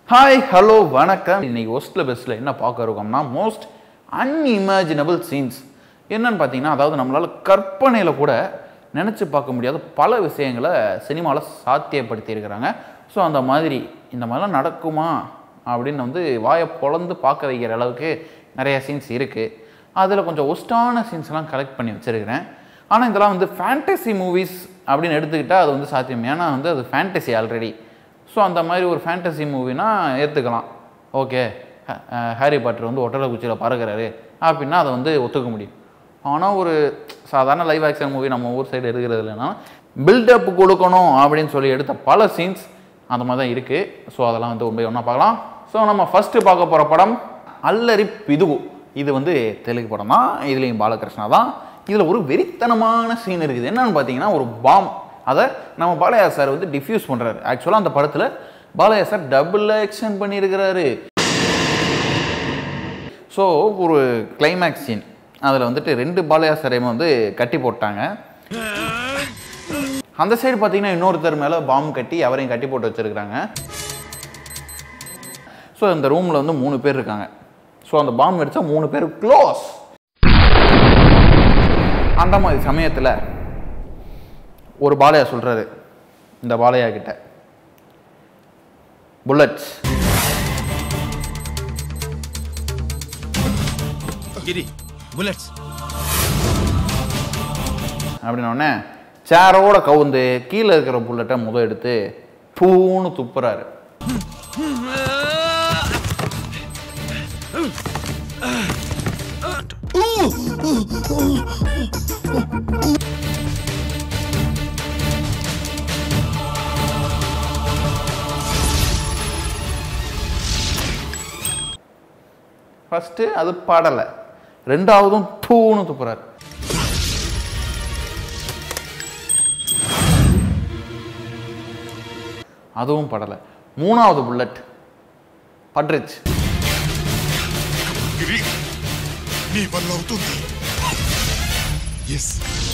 Hi hello வணக்கம் இன்னைக்கு ஒஸ்ட்டில் பெஸ்ட்டில் என்ன பார்க்க இருக்கோம்னா மோஸ்ட் அன்இமேஜினபிள் சீன்ஸ் என்னன்னு பார்த்தீங்கன்னா அதாவது நம்மளால் கற்பனையில் கூட நினச்சி பார்க்க முடியாத பல விஷயங்களை சினிமாவில் சாத்தியப்படுத்தி இருக்கிறாங்க ஸோ அந்த மாதிரி இந்த மாதிரிலாம் நடக்குமா அப்படின்னு வந்து வாயை பொளந்து பார்க்க வைக்கிற அளவுக்கு நிறைய சீன்ஸ் இருக்குது அதில் கொஞ்சம் ஒஸ்டான சீன்ஸ்லாம் கலெக்ட் பண்ணி வச்சுருக்கிறேன் ஆனால் இதெல்லாம் வந்து ஃபேண்டசி மூவிஸ் அப்படின்னு எடுத்துக்கிட்டால் அது வந்து சாத்தியம் ஏன்னா வந்து அது ஃபேண்டசி ஆல்ரெடி ஸோ அந்த மாதிரி ஒரு ஃபேண்டசி மூவினா ஏற்றுக்கலாம் ஓகே ஹாரி பாட்டர் வந்து ஒட்டலை குச்சியில் பறக்கிறாரு அப்படின்னா அதை வந்து ஒத்துக்க முடியும் ஆனால் ஒரு சாதாரண லைவ் ஆக்ஷன் மூவி நம்ம ஊர் சைடு எடுக்கிறது இல்லைன்னா பில்டப் கொடுக்கணும் அப்படின்னு சொல்லி எடுத்த பல சீன்ஸ் அந்த மாதிரி தான் இருக்குது ஸோ அதெல்லாம் வந்து உண்மை ஒன்றா பார்க்கலாம் ஸோ நம்ம ஃபஸ்ட்டு பார்க்க போகிற படம் அல்லரி பிதுவு இது வந்து தெலுங்கு படம் தான் இதுலேயும் பாலகிருஷ்ணா தான் இதில் ஒரு வெறித்தனமான சீன் இருக்குது என்னன்னு பார்த்தீங்கன்னா ஒரு பாம் அதை நம்ம பாலையா சார் வந்து டிஃப்யூஸ் பண்ணுறாரு ஆக்சுவலாக அந்த படத்தில் பாலையா சார் டபுள் ஆக்ஷன் பண்ணியிருக்கிறாரு ஸோ ஒரு கிளைமேக்ஸ் சீன் அதில் வந்துட்டு ரெண்டு பாலையா சாரையும் வந்து கட்டி போட்டாங்க அந்த சைடு பார்த்தீங்கன்னா இன்னொருத்தர் மேலே பாம் கட்டி அவரையும் கட்டி போட்டு வச்சுருக்கிறாங்க ஸோ இந்த ரூமில் வந்து மூணு பேர் இருக்காங்க ஸோ அந்த பாம் வெடிச்சா மூணு பேர் க்ளோஸ் அந்த மாதிரி சமயத்தில் ஒரு பாலையா சொல்கிறாரு இந்த பாலையா கிட்ட புல்லட்ஸ் கிரி புல்லட்ஸ் அப்படின்னோடனே சேரோட கவுந்து கீழே இருக்கிற புல்லட்டை முத எடுத்து பூன்னு துப்புறாரு ஃபஸ்ட்டு அது படலை ரெண்டாவதும் பூன்னு துப்புறாரு அதுவும் படலை மூணாவது புல்லட் பட்ரிச் గిరి నీ వల్ల అవుతుంది ఎస్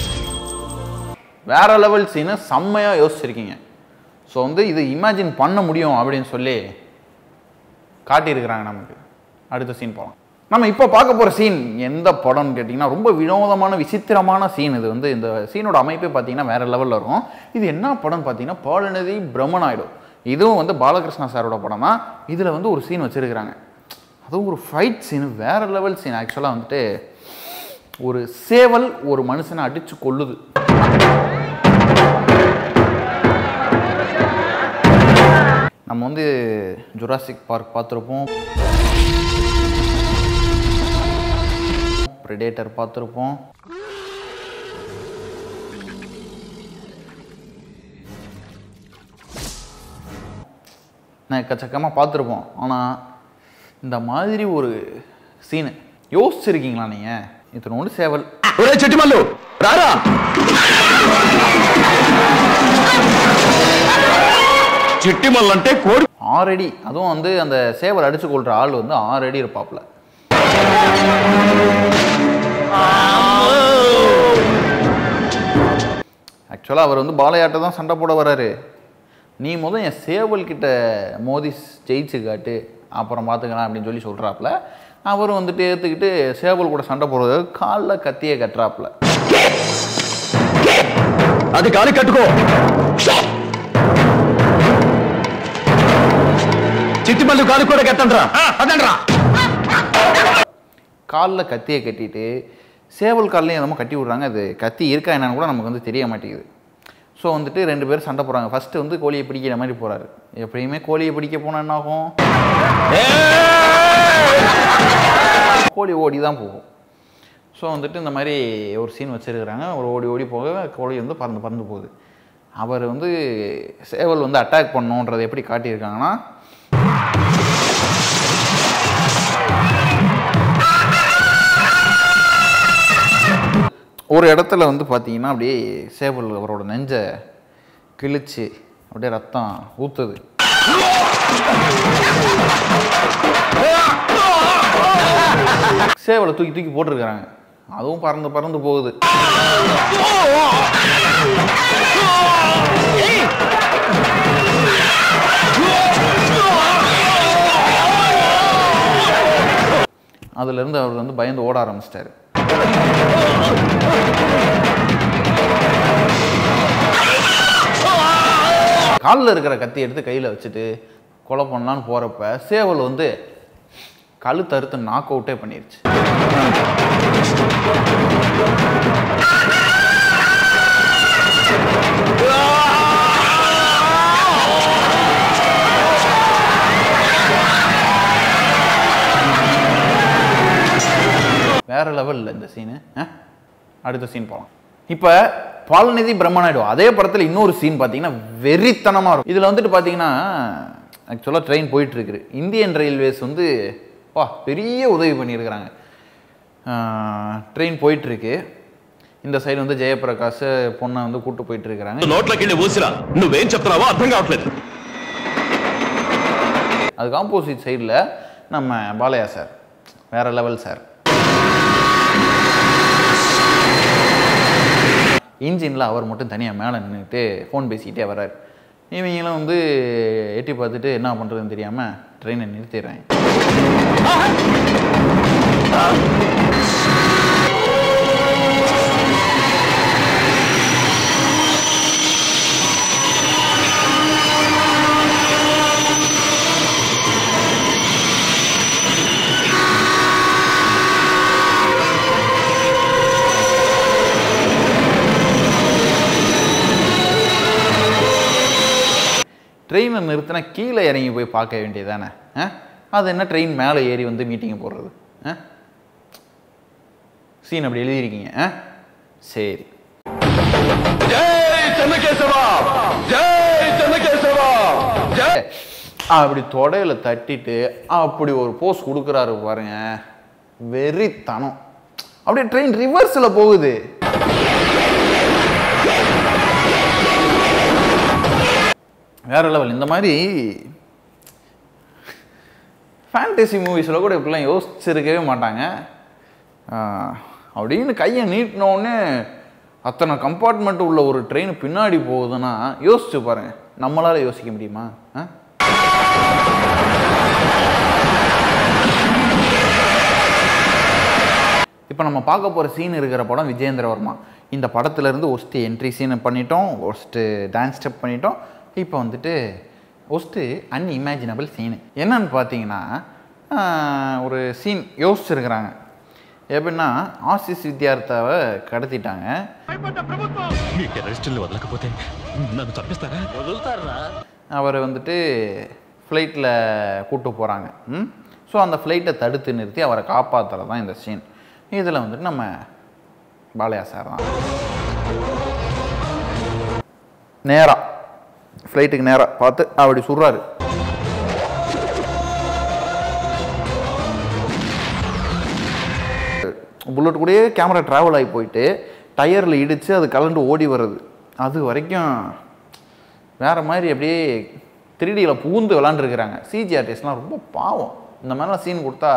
வேற லெவல் சீனை செம்மையாக யோசிச்சிருக்கீங்க ஸோ வந்து இது இமேஜின் பண்ண முடியும் அப்படின்னு சொல்லி காட்டியிருக்கிறாங்க நமக்கு அடுத்த சீன் போகலாம் நம்ம இப்போ பார்க்க போகிற சீன் எந்த படம்னு கேட்டிங்கன்னா ரொம்ப வினோதமான விசித்திரமான சீன் இது வந்து இந்த சீனோட அமைப்பே பார்த்தீங்கன்னா வேற லெவலில் இருக்கும் இது என்ன படம்னு பார்த்தீங்கன்னா பாலநதி பிரம்மநாயுடு இதுவும் வந்து பாலகிருஷ்ணா சாரோட படம் தான் இதில் வந்து ஒரு சீன் வச்சுருக்கிறாங்க அதுவும் ஒரு ஃபைட் சீன் வேற லெவல் சீன் ஆக்சுவலாக வந்துட்டு ஒரு சேவல் ஒரு மனுஷனை அடித்து கொல்லுது நம்ம வந்து ஜுராசிக் பார்க் பார்த்துருப்போம் ப்ரெடேட்டர் பார்த்துருப்போம் நான் எக்கச்சக்கமாக பார்த்துருப்போம் ஆனால் இந்த மாதிரி ஒரு சீனு யோசிச்சிருக்கீங்களா நீங்கள் இத்தனோடு சேவல் ఒరే చెట్టి మల్లు రారా చిట్టి మల్లు అంటే కోడి ஆறடி அதுவும் வந்து அந்த சேவல் அடிச்சு கொள்ற ஆள் வந்து ஆறடி இருப்பாப்புல ஆக்சுவலாக அவர் வந்து பாலையாட்ட தான் சண்டை போட வராரு நீ முதல் என் சேவல் கிட்ட மோதி ஜெயிச்சு காட்டு அப்புறம் பார்த்துக்கலாம் அப்படின்னு சொல்லி சொல்கிறாப்புல அவர் வந்துட்டு ஏற்றுக்கிட்டு சேவல் கூட சண்டை போடுறது காலில் கத்தியை கட்டுறாப்புல అది కాలి కట్టుకో చిట్టి మల్లు కాలు కూడా కట్టండ్రా అదండ్రా காலில் கத்தியை கட்டிட்டு சேவல் கால்லையும் என்னமோ கட்டி விட்றாங்க அது கத்தி இருக்கா என்னன்னு கூட நமக்கு வந்து தெரிய மாட்டேங்குது ஸோ வந்துட்டு ரெண்டு பேரும் சண்டை போடுறாங்க ஃபஸ்ட்டு வந்து கோழியை பிடிக்கிற மாதிரி போகிறாரு எப்பயுமே கோழியை பிடிக்க போனால் என்ன ஆகும் கோழி ஓடி தான் போகும் ஸோ வந்துட்டு இந்த மாதிரி ஒரு சீன் வச்சுருக்கிறாங்க ஒரு ஓடி ஓடி போக கோழி வந்து பறந்து பறந்து போகுது அவர் வந்து சேவல் வந்து அட்டாக் பண்ணணுன்றதை எப்படி காட்டியிருக்காங்கன்னா ஒரு இடத்துல வந்து பார்த்தீங்கன்னா அப்படியே சேவல் அவரோட நெஞ்சை கிழிச்சு அப்படியே ரத்தம் ஊற்றுது சேவலை தூக்கி தூக்கி போட்டிருக்கிறாங்க அதுவும் பறந்து பறந்து போகுது அதுலேருந்து அவர் வந்து பயந்து ஓட ஆரம்பிச்சிட்டாரு காலில் இருக்கிற கத்தி எடுத்து கையில் வச்சுட்டு கொலை பண்ணலான்னு போகிறப்ப சேவல் வந்து கழுத்து அறுத்து நாக் அவுட்டே பண்ணிருச்சு வேற லெவலில் இந்த சீனு அடுத்த சீன் போகலாம் இப்போ பால்நிதி பிரம்மநாயுடு அதே படத்தில் இன்னொரு சீன் பார்த்தீங்கன்னா வெறித்தனமாக இருக்கும் இதில் வந்துட்டு பார்த்தீங்கன்னா ஆக்சுவலாக ட்ரெயின் போயிட்டு இருக்குது இந்தியன் ரயில்வேஸ் வந்து வா பெரிய உதவி பண்ணியிருக்கிறாங்க ட்ரெயின் போயிட்டுருக்கு இந்த சைடு வந்து ஜெயபிரகாஷ் பொண்ணை வந்து கூட்டு போயிட்டு இருக்கிறாங்க నోట్లకెళ్ళి ఊసిరా నువ్వేం చెప్తున్నావో అర్థం కావట్లేదు அதுக்கு ஆப்போசிட் சைடில் நம்ம பாலையா சார் வேற லெவல் சார் இன்ஜினில் அவர் மட்டும் தனியாக மேலே நின்றுட்டு ஃபோன் பேசிக்கிட்டே வர்றாரு இவங்களும் வந்து எட்டி பார்த்துட்டு என்ன பண்ணுறதுன்னு தெரியாமல் ட்ரெயினை நிறுத்திடுறாங்க ட்ரெயினை நிறுத்தினா கீழே இறங்கி போய் பார்க்க வேண்டியதானே ஆ அது என்ன ட்ரெயின் மேலே ஏறி வந்து மீட்டிங் போடுறது ஆ சீன் அப்படி எழுதியிருக்கீங்க ஆ சரி జై చెన్నకేశవ జై చెన్నకేశవ జై அப்படி தொடையில தட்டிட்டு அப்படி ஒரு போஸ் கொடுக்குறாரு பாருங்க வெறித்தனம் அப்படியே ட்ரெயின் ரிவர்ஸில் போகுது வேற லெவல் இந்த மாதிரி ஃபேண்டசி மூவிஸில் கூட இப்படிலாம் யோசிச்சிருக்கவே மாட்டாங்க ஆஹ், அப்படின்னு கையை நீட்டினோடனே அத்தனை கம்பார்ட்மெண்ட் உள்ள ஒரு ட்ரெயின் பின்னாடி போகுதுன்னா யோசிச்சு பாருங்க நம்மளால யோசிக்க முடியுமா ஆ இப்போ நம்ம பார்க்க போகிற சீன் இருக்கிற படம் விஜயேந்திரவர்மா இந்த படத்துலேருந்து ஒஸ்ட்டு என்ட்ரி சீன் பண்ணிட்டோம் ஒஸ்ட்டு டான்ஸ் ஸ்டெப் பண்ணிட்டோம் இப்போ வந்துட்டு ஒஸ்ட்டு அன்இமேஜினபிள் சீனு என்னன்னு பார்த்தீங்கன்னா ஆஹ், ஒரு சீன் யோசிச்சிருக்கிறாங்க எப்படின்னா ஆசிஸ் வித்யார்த்தாவை கடத்திட்டாங்க మీ టెర్రరిస్టుల్ని వదలకపోతే నన్ను చంపేస్తారా அவரை வந்துட்டு ஃப்ளைட்டில் கூட்டு போகிறாங்க ம் ஸோ அந்த ஃப்ளைட்டை தடுத்து நிறுத்தி அவரை காப்பாற்றுறது தான் இந்த சீன் இதில் வந்துட்டு நம்ம பாலையா சார் தான் நேராக ஃப்ளைட்டுக்கு நேராக பார்த்து அப்படி சுடுறாரு புல்லட் கூடயே கேமரா ட்ராவல் ஆகி போயிட்டு டயரில் இடித்து அது கலண்டு ஓடி வருது அது வரைக்கும் வேற மாதிரி அப்படியே த்ரீடியில் பூந்து விளாண்டுருக்குறாங்க சிஜி ஆர்டிஸ்ட்லாம் ரொம்ப பாவம் இந்த மாதிரிலாம் சீன் கொடுத்தா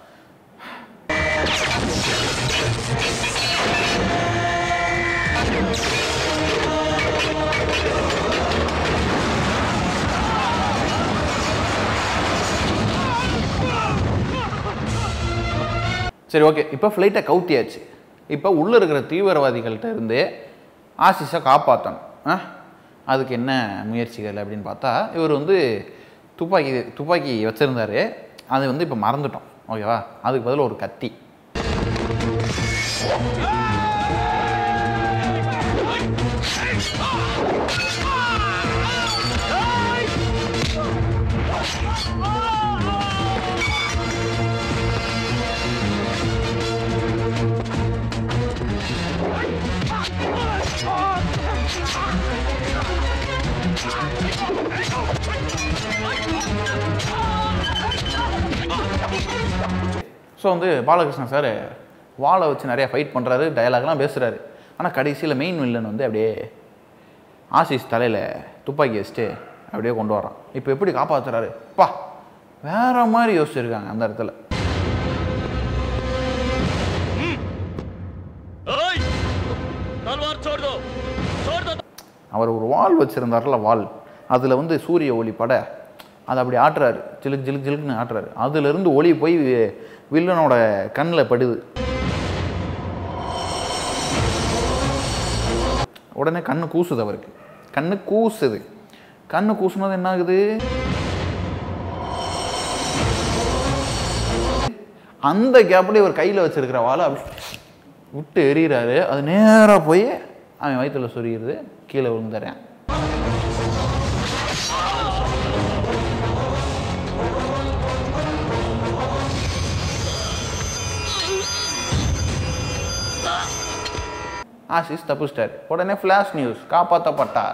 சரி ஓகே இப்போ ஃப்ளைட்டை கவுத்தியாச்சு இப்போ உள்ளே இருக்கிற தீவிரவாதிகள்கிட்ட இருந்து ஆசிஸை காப்பாற்றணும் ஆ அதுக்கு என்ன முயற்சிகள் அப்படின்னு பார்த்தா இவர் வந்து துப்பாக்கி துப்பாக்கி வச்சுருந்தாரு அது வந்து இப்போ மறந்துட்டோம் ஓகேவா அதுக்கு பதில் ஒரு கத்தி ஸோ வந்து பாலகிருஷ்ணன் சார் வாளை வச்சு நிறைய ஃபைட் பண்ணுறாரு டயலாக்லாம் பேசுகிறாரு ஆனால் கடைசியில் மெயின் வில்லன் வந்து அப்படியே ஆசிஸ் தலையில் துப்பாக்கி வச்சுட்டு அப்படியே கொண்டு வரான் இப்போ எப்படி காப்பாத்துறாரு பா வேற மாதிரி யோசிச்சிருக்காங்க அந்த இடத்துல அவர் ஒரு வால் வச்சுருந்தார்ல வால் அதில் வந்து சூரிய ஒளி பட அதை அப்படி ஆட்டுறாரு ஜிலுக்கு ஜிலுக்கு ஜிலுக்குன்னு ஆட்டுறாரு அதுலேருந்து ஒளி போய் வில்லனோட கண்ணில் படுது உடனே கண்ணு கூசுது அவருக்கு கண்ணு கூசுது கண்ணு கூசுனது என்ன ஆகுது அந்த கேப்ல இவர் கையில் வச்சிருக்கிற வாழை அப்படி விட்டு எறிகிறாரு அது நேராக போய் அவன் வயிற்றுல சொருகிறது கீழே விழுந்துறேன் ஆசிஸ் தப்பிச்சிட்டார் உடனே ஃப்ளாஷ் நியூஸ் காப்பாற்றப்பட்டார்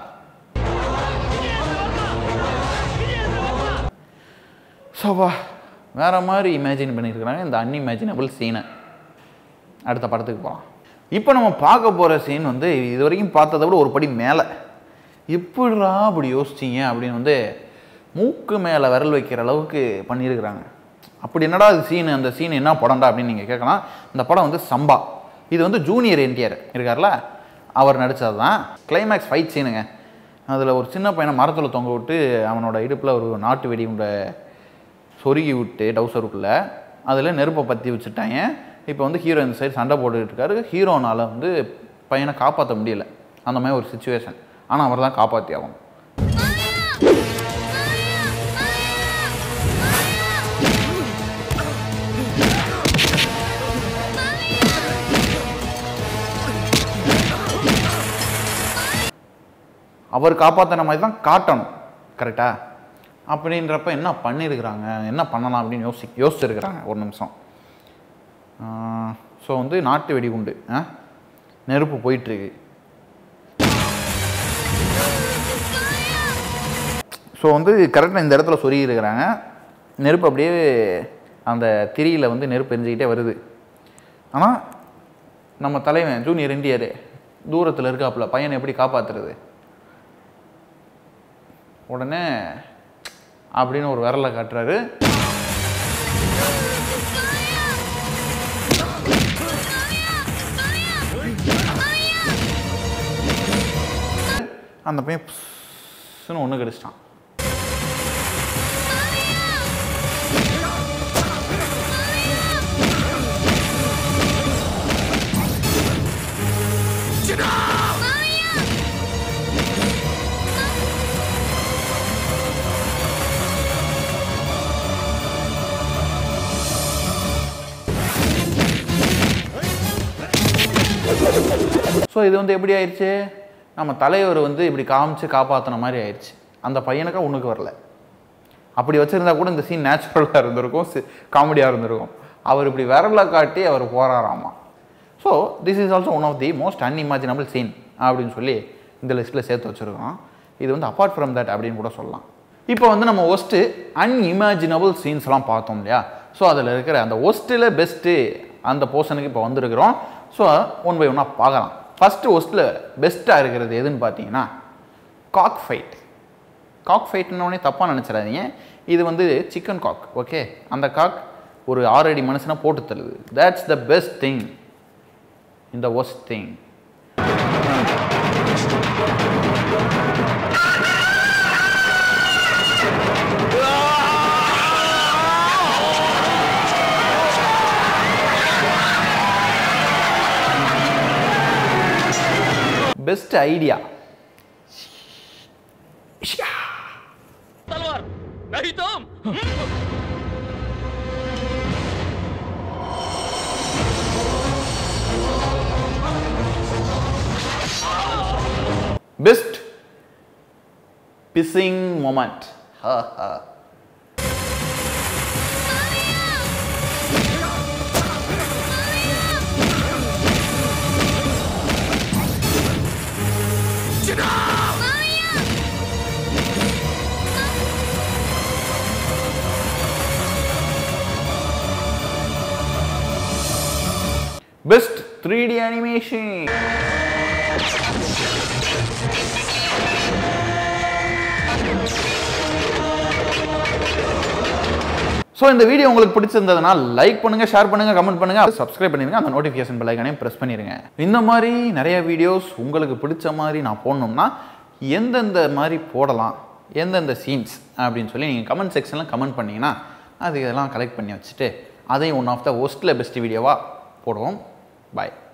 சோபா வேற மாதிரி இமேஜின் பண்ணியிருக்கிறாங்க இந்த அன்இமேஜினபிள் சீனை அடுத்த படத்துக்கு போகலாம் இப்போ நம்ம பார்க்க போகிற சீன் வந்து இது வரைக்கும் பார்த்ததை விட ஒரு படி மேலே எப்படிடா அப்படி யோசிச்சீங்க அப்படின்னு வந்து மூக்கு மேலே விரல் வைக்கிற அளவுக்கு பண்ணியிருக்கிறாங்க அப்படி என்னடா அது சீன் அந்த சீன் என்ன படம்டா அப்படின்னு நீங்கள் கேட்கலாம் இந்த படம் வந்து சம்பா இது வந்து ஜூனியர் என்டிஆர் இருக்கார்ல அவர் நடித்தது தான் கிளைமேக்ஸ் ஃபைட் சீனுங்க அதில் ஒரு சின்ன பையனை மரத்தில் தொங்க விட்டு அவனோட இடுப்பில் ஒரு நாட்டு வெடி உண்டை சொருகி விட்டு டவுசருக்குள்ளே அதில் நெருப்பை பற்றி வச்சுட்டாங்க இப்போ வந்து ஹீரோ இந்த சைடு சண்டை போட்டுக்கிட்டு இருக்காரு ஹீரோனால் வந்து பையனை காப்பாற்ற முடியல அந்த மாதிரி ஒரு சுச்சுவேஷன் ஆனால் அவர் தான் காப்பாற்றி ஆகணும் அவர் காப்பாற்றின மாதிரி தான் காட்டணும் கரெக்டா அப்படின்றப்ப என்ன பண்ணியிருக்கிறாங்க என்ன பண்ணலாம் அப்படின்னு யோசி யோசிச்சிருக்கிறாங்க ஒரு நிமிஷம் ஸோ வந்து நாட்டு வெடிகுண்டு ஆ? நெருப்பு போயிட்டுருக்கு ஸோ வந்து கரெக்டாக இந்த இடத்துல சொருகி இருக்கிறாங்க நெருப்பு அப்படியே அந்த திரியில் வந்து நெருப்பு எரிஞ்சுக்கிட்டே வருது ஆனால் நம்ம தலைவன் ஜூனியர் இந்தியர் தூரத்தில் இருக்காப்புல பையனை எப்படி காப்பாற்றுறது உடனே அப்படின்னு ஒரு விரலை காட்டுறாரு அந்த பையன் புஸ்ன்னு ஒன்று கடிச்சிட்டான் ஸோ இது வந்து எப்படி ஆயிடுச்சு நம்ம தலைவர் வந்து இப்படி காமிச்சு காப்பாற்றின மாதிரி ஆயிடுச்சு அந்த பையனுக்கா உனக்கு வரல அப்படி வச்சுருந்தா கூட இந்த சீன் நேச்சுரலாக இருந்திருக்கும் காமெடியாக இருந்திருக்கும் அவர் இப்படி விரலை காட்டி அவர் போறாராமா so this is also one of the most unimaginable scene அப்படின்னு சொல்லி இந்த லிஸ்ட்டில் சேர்த்து வச்சுருக்கோம் இது வந்து அப்பார்ட் ஃப்ரம் தட் அப்படின்னு கூட சொல்லலாம் இப்போ வந்து நம்ம ஒஸ்ட்டு அன்இமேஜினபிள் சீன்ஸ்லாம் பார்த்தோம் இல்லையா ஸோ அதில் இருக்கிற அந்த ஒஸ்ட்டில் பெஸ்ட்டு அந்த போர்ஷனுக்கு இப்போ வந்திருக்கிறோம் ஸோ ஒன் பை ஒன்னாக பார்க்கலாம் ஃபஸ்ட்டு ஒஸ்ட்டில் பெஸ்ட்டாக இருக்கிறது எதுன்னு பார்த்தீங்கன்னா காக் ஃபைட் காக் ஃபைட்னோடனே தப்பாக நினச்சிடாதீங்க இது வந்து சிக்கன் காக் ஓகே அந்த காக் ஒரு ஆறு அடி மனுஷனை போட்டு தள்ளுது தேட்ஸ் த பெஸ்ட் திங் இந்த ஒஸ்ட் திங் பெஸ்ட் ஐடியா तलवार नहीं तो best pissing moment best three D animation so இந்த வீடியோ உங்களுக்கு பிடிச்சிருந்ததுனா லைக் பண்ணுங்க ஷேர் பண்ணுங்க கமெண்ட் பண்ணுங்க சப்ஸ்கிரைப் பண்ணிருங்க அந்த நோட்டிஃபிகேஷன் பெல் ஐக்கானையும் ப்ரெஸ் பண்ணிருங்க இந்த மாதிரி நிறைய வீடியோஸ் உங்களுக்கு பிடிச்ச மாதிரி நான் போடணும்னா எந்தெந்த மாதிரி போடலாம் எந்தெந்த சீன்ஸ் அப்படின்னு சொல்லி நீங்கள் கமெண்ட் செக்ஷனில் கமெண்ட் பண்ணிங்கன்னா அது இதெல்லாம் கலெக்ட் பண்ணி வச்சுட்டு அதையும் ஒன் ஆஃப் த ஒஸ்ட்டில் பெஸ்ட் வீடியோவாக போடுவோம் பாய்